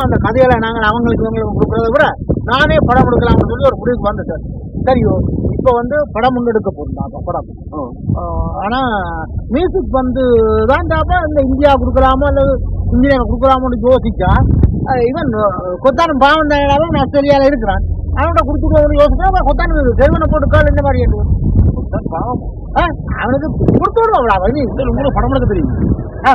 அந்த கதைகளை நாங்கள் அவங்களுக்கு இவங்களுக்கு கொடுக்கறத விட நானே படம் எடுக்கலாம்னு சொல்லி ஒரு முடிவுக்கு வந்துட்டேன் சரியோ இப்போ வந்து படம் முன்னெடுக்க போயிருந்தாப்பா படம் ஆஹ் ஆனா மியூசிக் வந்து தான் தாப்பா இந்த இந்தியா கொடுக்கலாமோ அல்லது இந்தியா கொடுக்கலாமோன்னு யோசிச்சா ஆஹ் இவன் கொத்தானம் பாவம் தான் நான் ஆஸ்திரேலியாவில் இருக்கிறான் அவன்கிட்ட கொடுத்துட்டு யோசிச்சா அவன் கொத்தானம் செல்வனை போட்டு கால் இந்த மாதிரி என்று பாவம் ஆ, அவனுக்கு கொடுத்து விடுவாங்களா வந்து உங்களுக்கு படம் எடுக்க தெரியும் ஆ.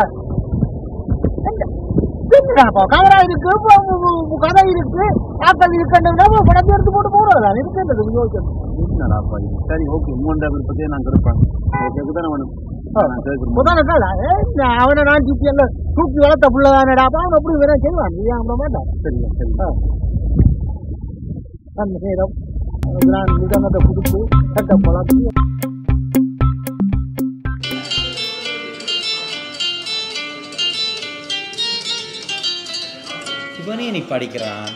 என்னடாப்பா, கமரா இருக்கு ப- ப- ப- கதை இருக்கு ஆக்கள் இருக்குன்றதுனா படத்தை எடுத்து போட்டு போடுறதா இருக்குன்றது யோசிச்சு என்னடாப்பா இது? சரி ஓகே உங்களோட விருப்பத்தையே நான் கொடுப்பேன் ஓகே தானே வேணும் நான் கேட்குறேன் முதல்ல அவனை நான் ஜிபி எல்லாம் தூக்கி வளர்த்த புள்ளதானடாப்பா அவன் அப்படி வேற செய்வான் நீ அவன மாட்டான் சரியா சரி அந்த நேரம் நான் நிதனத்தை கொடுத்து சட்ட பழம் இவனே நீ படிக்கிறான்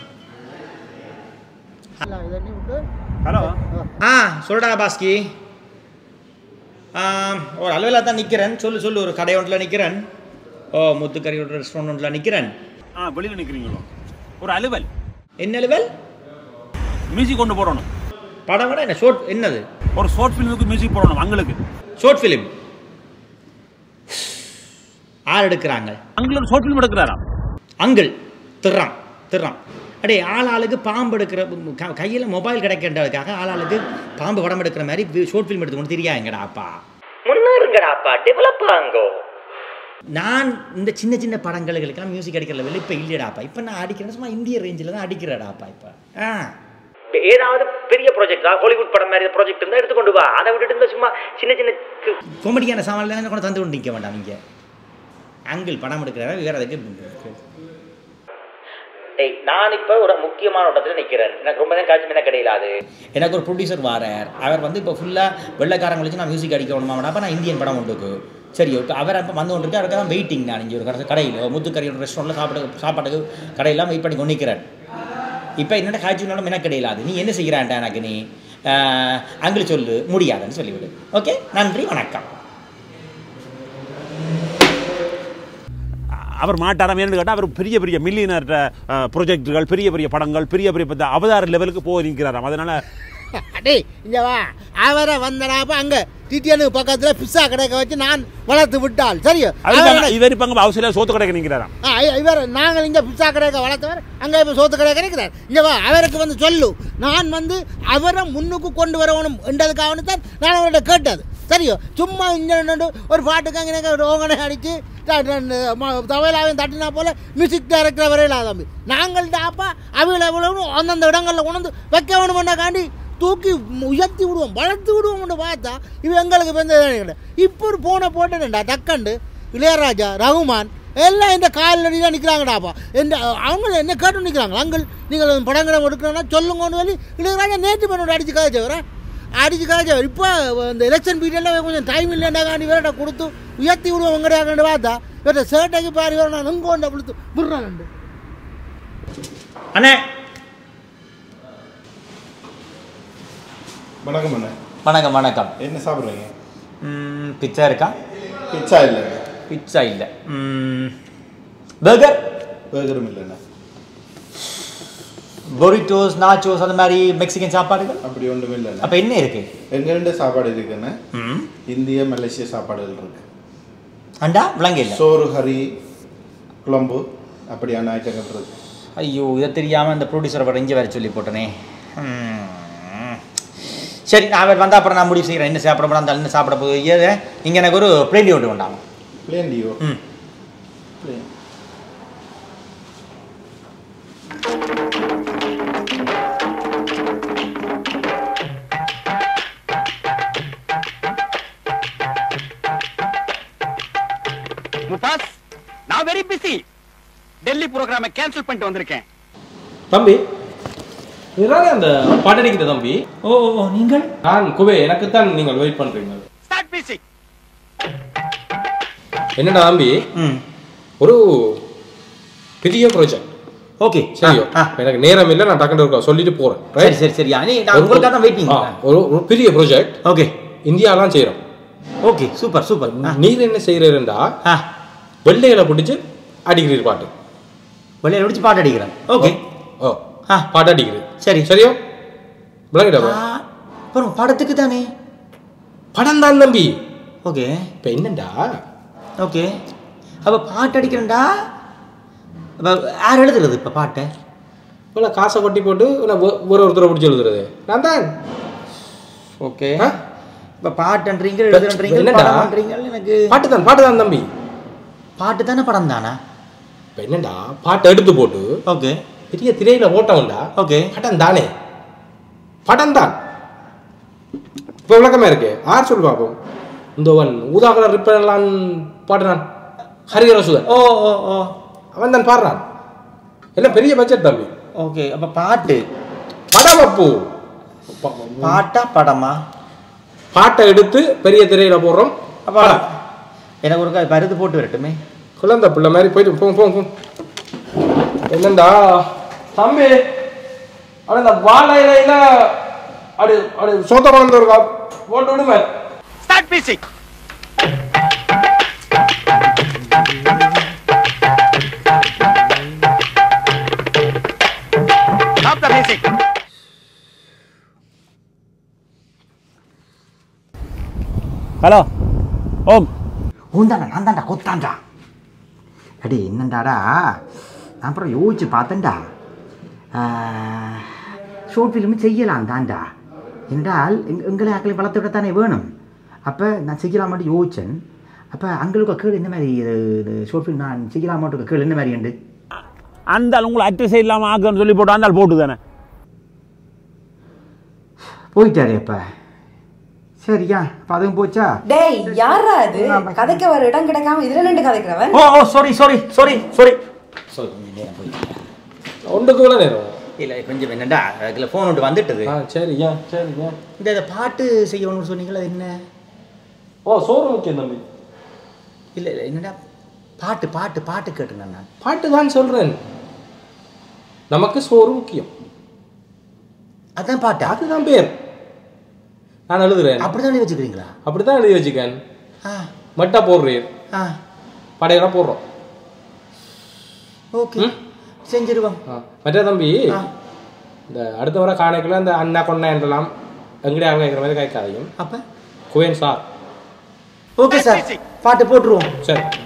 இதனை விட்டு ஹலோ ஆ சொல்டா பாஸ்கி ஆம், ஒரு அலுவலாக தான் நிற்கிறேன் சொல்லு சொல்லு ஒரு கடை ஒன்றில் நிற்கிறேன் ஓ முத்துக்கறி ரெஸ்டாரண்ட் ஒன்றில் நிற்கிறேன் ஆ வெளியில் நிற்கிறீங்களோ ஒரு அலுவல் என்ன அலுவல் மியூசிக் கொண்டு போடணும் படம் கூட என்ன ஷோர்ட் என்னது ஒரு ஷார்ட் ஃபிலிமுக்கு மியூசிக் போடணும் அவங்களுக்கு ஷோர்ட் ஃபிலிம் ஆள் எடுக்கிறாங்க அவங்களுக்கு ஷார்ட் ஃபிலிம் எடுக்கிறாரா அங்கிள் திறான் திறான் அடே ஆள் ஆளுக்கு பாம்பு எடுக்கிற கையில் மொபைல் கிடைக்கின்றதுக்காக ஆள் ஆளுக்கு பாம்பு படம் எடுக்கிற மாதிரி ஷோர்ட் ஃபிலிம் எடுத்துக்கணும் தெரியாங்கடாப்பா முன்னேறுங்கடாப்பா டெவலப் ஆங்கோ நான் இந்த சின்ன சின்ன படங்களுக்கெல்லாம் மியூசிக் அடிக்கிற லெவலில் இப்போ இல்லையடாப்பா இப்போ நான் அடிக்கிறேன் சும்மா இந்திய ரேஞ்சில் தான் அடிக்கிறடாப்பா இப்போ ஆ ஏதாவது பெரிய ப்ராஜெக்ட் ஹாலிவுட் படம் மாதிரி ப்ராஜெக்ட் இருந்தால் எடுத்துக்கொண்டு வா அதை விட்டுட்டு இந்த சும்மா சின்ன சின்ன காமெடியான சாமான்லாம் கொண்டு தந்து கொண்டு நிற்க வேண்டாம் நீங்கள் ஆங்கிள் படம் எடுக்கிறாரு வேறு அதுக்கு டேய் நான் இப்போ ஒரு முக்கியமான இடத்துல நிற்கிறேன் எனக்கு ரொம்ப நேரம் காட்சி என்ன கிடையாது எனக்கு ஒரு ப்ரொடியூசர் வாரார் அவர் வந்து இப்போ ஃபுல்லாக வெள்ளைக்காரங்க வச்சு நான் மியூசிக் அடிக்கணுமா அப்போ நான் இந்தியன் படம் உண்டுக்கு சரி இப்போ அவர் இப்போ வந்து கொண்டு இருக்கு அவருக்கு தான் வெயிட்டிங் நான் இங்கே ஒரு கடை கடையில் முத்துக்கறி ரெஸ்டாரண்ட்டில் சாப்பிட சாப்பாட்டுக்கு கடையெல்லாம் வெயிட் பண்ணி கொண்டு நிற்கிறேன் இப்போ என்னோட காய்ச்சினாலும் என்ன கிடையாது நீ என்ன செய்கிறான்டா எனக்கு நீ அங்கிள் சொல்லு முடியாதுன்னு சொல்லிவிடு ஓகே நன்றி வணக்கம் அவர் மாட்டாராம் ஏன்னு கேட்டால் அவர் பெரிய பெரிய மில்லியனர் ப்ரொஜெக்டுகள் பெரிய பெரிய படங்கள் பெரிய பெரிய பத்த அவதார லெவலுக்கு போய் நிற்கிறாராம் அதனால டேய் இங்க வா அவரை வந்தனாப்ப அங்க டிடிஎனுக்கு பக்கத்துல பிஸ்ஸா கடைக்க வச்சு நான் வளர்த்து விட்டால் சரியோ அவரை- இவர் இப்போ அங்கே அவசியம் சோத்து கடைக்கு நிற்கிறாராம் ஆ, இ- இவர் நாங்கள் இங்க பிஸ்ஸா கடைக்க வளர்த்தவர் அங்க இப்ப சோத்து கடை கிடைக்கிறார் இங்க வா அவருக்கு வந்து சொல்லு நான் வந்து அவரை முன்னுக்கு கொண்டு வரணும் என்றதுக்காக தான் நான் அவர்கிட்ட கேட்டது சரியோ சும்மா இங்க நின்னுட்டு ஒரு பாட்டுக்கு அங்கே ஒரு ஓங்கனை அடிச்சு தவையிலாவையும் தட்டினா போல மியூசிக் டைரக்டர் வரையில தம்பி நாங்கள் அப்பா அவையில் எவ்வளவு அந்தந்த இடங்களில் கொண்டு வந்து வைக்க வேணுமென்னாக்காண்டி தூக்கி உயர்த்தி விடுவோம் வளர்த்து விடுவோம்னு பார்த்தா இவன் எங்களுக்கு வந்து கிடையாது இப்போ ஒரு போனை போட்டேன்டா தக்கண்டு இளையராஜா ரகுமான் எல்லாம் இந்த காலடியில் நிற்கிறாங்கடாப்பா இந்த அவங்க என்ன கேட்டு நிற்கிறாங்க அங்கள் நீங்கள் படங்களை எடுக்கிறோன்னா சொல்லுங்கன்னு சொல்லி இளையராஜா நேற்று பண்ணோட அடிச்சு காய்ச்சவர அடிச்சு காய்ச்சவர் இப்போ இந்த எலெக்ஷன் பீரியடில் கொஞ்சம் டைம் இல்லைண்டாக்காண்டி வேற கொடுத்து உயர்த்தி விடுவோம் எங்கடையாக்கண்டு பார்த்தா இவர்கிட்ட சேட்டைக்கு பாரு இவரை நான் நுங்க கொண்ட கொடுத்து விடுறான் அண்ணே வணக்கம் அண்ணா வணக்கம் வணக்கம் என்ன சாப்பிட்றீங்க ம், பிச்சா இருக்கா பிச்சா இல்லை பிட்சா இல்லை பர்கர் பேகரும் இல்லைண்ணா பொரிட்டோஸ் நாச்சோஸ் அந்த மாதிரி மெக்சிகன் சாப்பாடுகள் அப்படி ஒன்றும் இல்லைண்ணா அப்போ என்ன இருக்கு எங்க ரெண்டு சாப்பாடு இருக்குண்ணா ம் இந்திய மலேசிய சாப்பாடுகள் இருக்கு அண்டா விளங்க இல்லை சோறு ஹரி குழம்பு அப்படியான ஐட்டங்கள் இருக்கு ஐயோ இதை தெரியாமல் இந்த ப்ரொடியூசரை படம் இங்கே வேற சொல்லி போட்டனே ம். சரி நான் அவர் வந்தால் அப்புறம் நான் முடிவு செய்கிறேன் என்ன சாப்பிட போகிறேன் அந்த என்ன சாப்பிட போகுது ஏது இங்கே எனக்கு ஒரு பிளேண்டி ஒன்று வேண்டாம் பிளேன் டியோ ம் பிளேன் முபாஸ் நான் வெரி பிஸி டெல்லி ப்ரோக்ராமை கேன்சல் பண்ணிட்டு வந்திருக்கேன் தம்பி இறாலே அந்த பாட்டடிக்கிட்ட தம்பி ஓ ஓ, ஓ நீங்கள் நான் குபே எனக்கு தான் நீங்கள் வெயிட் பண்றீங்க ஸ்டார்ட் பிஸி என்னடா தம்பி ம் ஒரு பெரிய ப்ராஜெக்ட் ஓகே சரியோ ஆ எனக்கு நேரம் இல்லை நான் டக்குனு இருக்கா சொல்லிட்டு போறேன் சரி right? சரி சரி நீ நான் உங்களுக்காக தான் வெயிட்டிங் ஆ, ஒரு ஒரு பெரிய ப்ராஜெக்ட் ஓகே இந்தியாலாம் செய்கிறோம் ஓகே சூப்பர் சூப்பர் ஆ நீர் என்ன செய்கிறீருண்டா ஆ வெள்ளைகளை பிடிச்சி அடிக்கிறீர் பாட்டு வெளியே அடிச்சு பாட்டு அடிக்கிறேன் ஓகே ஓ ஆ. பாட்டு அடிக்குது சரி சரியோ விளங்கிட்டா பா- அப்புறம் படத்துக்கு தானே படம் தான் தம்பி ஓகே இப்போ என்னண்டா ஓகே அப்போ பாட்டு அடிக்கிறேன்டா அப்போ யார் எழுதுறது இப்போ பாட்டை இவ்வளோ காசை கொட்டி போட்டு நான் ஒ- ஒரு ஒருத்தரை பிடிச்சி எழுதுறது நான் தான் ஓகே ஆ? இப்போ பாட்டுன்றீங்க இப்ப எழுதுன்றீங்க என்னடா? படம்ன்றீங்க எனக்கு பாட்டு தான் பாட்டு தான் தம்பி பாட்டு தானே படம் தானா இப்போ என்னண்டா பாட்டை எடுத்து போட்டு ஓகே பெரிய திரையில போட்டவன்டா ஓகே படம் தானே படம் தான் இப்போ விளக்கமா இருக்கு ஆர் சொல்லு பார்ப்போம் இந்த ஒன் ஊதா கலர் ரிப்பன் பாடுறான் ஹரிஹரசுதன் ஓ ஓ ஓ அவன் தான் பாடுறான் எல்லாம் பெரிய பட்ஜெட் தம்பி ஓகே அப்போ பாட்டு படம் அப்பு பாட்டா படமா பாட்டை எடுத்து பெரிய திரையில போடுறோம் அப்போ எனக்கு ஒரு க- பருது போட்டு வரட்டுமே குழந்தை பிள்ளை மாதிரி போயிட்டு போங்க போங்க போங்க என்னண்டா தம்பி அட இந்த வாழை இலையில அடு அடு சோத்த குழந்தை இருக்கா போட்டு விடுமே start music stop the music hello ஓம் உந்தாண்டா நான் தாண்டா கொத்தாண்டா அடி என்னண்டாடா நான் அப்புறம் யோசிச்சு பார்த்தேன்டா ஷார்ட் ஃபிலிம் செய்யலாம் தாண்டா என்றால் எங் எங்களை ஆக்களை வளர்த்து விடத்தானே வேணும் அப்போ நான் செய்யலாமாட்டு யோசிச்சேன் அப்போ அங்களுக்கு கேள் என்ன மாதிரி இது ஷார்ட் ஃபிலிம் நான் செய்யலாமாட்டு கேள் என்ன மாதிரி உண்டு அந்த ஆள் உங்களை அட்ரஸ் இல்லாமல் ஆக்குன்னு சொல்லி போட்டு அந்த ஆள் போட்டு தானே போயிட்டாரே அப்போ சரியா அப்போ அதுவும் போச்சா டேய் யாரா அது கதைக்க வர இடம் கிடைக்காம இதுல நின்று கதைக்கிறவன் ஓ ஓ சாரி சாரி சாரி சாரி ஒன்றுக்கு கூட நேரம் இல்லை கொஞ்சம் என்னடா அதில் ஃபோன் ஒன்று வந்துட்டுது ஆ சரி ஏன் சரி ஏன் இந்த இதை பாட்டு செய்யணும்னு சொன்னீங்களா அது என்ன ஓ சோறு முக்கியம் தம்பி இல்லை இல்லை என்னடா பாட்டு பாட்டு பாட்டு கேட்டுங்க நான் பாட்டு தான் சொல்றேன் நமக்கு சோறு முக்கியம் அதான் பாட்டா அதுதான் பேர் நான் எழுதுறேன் அப்படிதான் வச்சுக்கிறீங்களா அப்படித்தான் எழுதி வச்சுக்கேன் ஆ மட்டா போடுறீர் ஆ படையெல்லாம் போடுறோம் ஓகே செஞ்சிருவோம் ஆ. மற்ற தம்பி ஆ. இந்த அடுத்த வர காணைக்குள்ள இந்த அண்ணா கொண்டா என்றலாம் எங்கடே அவங்க கேட்குற மாதிரி கேட்காதையும் அப்போ குவேன் சார் ஓகே சார் பாட்டு போட்டுருவோம் சரி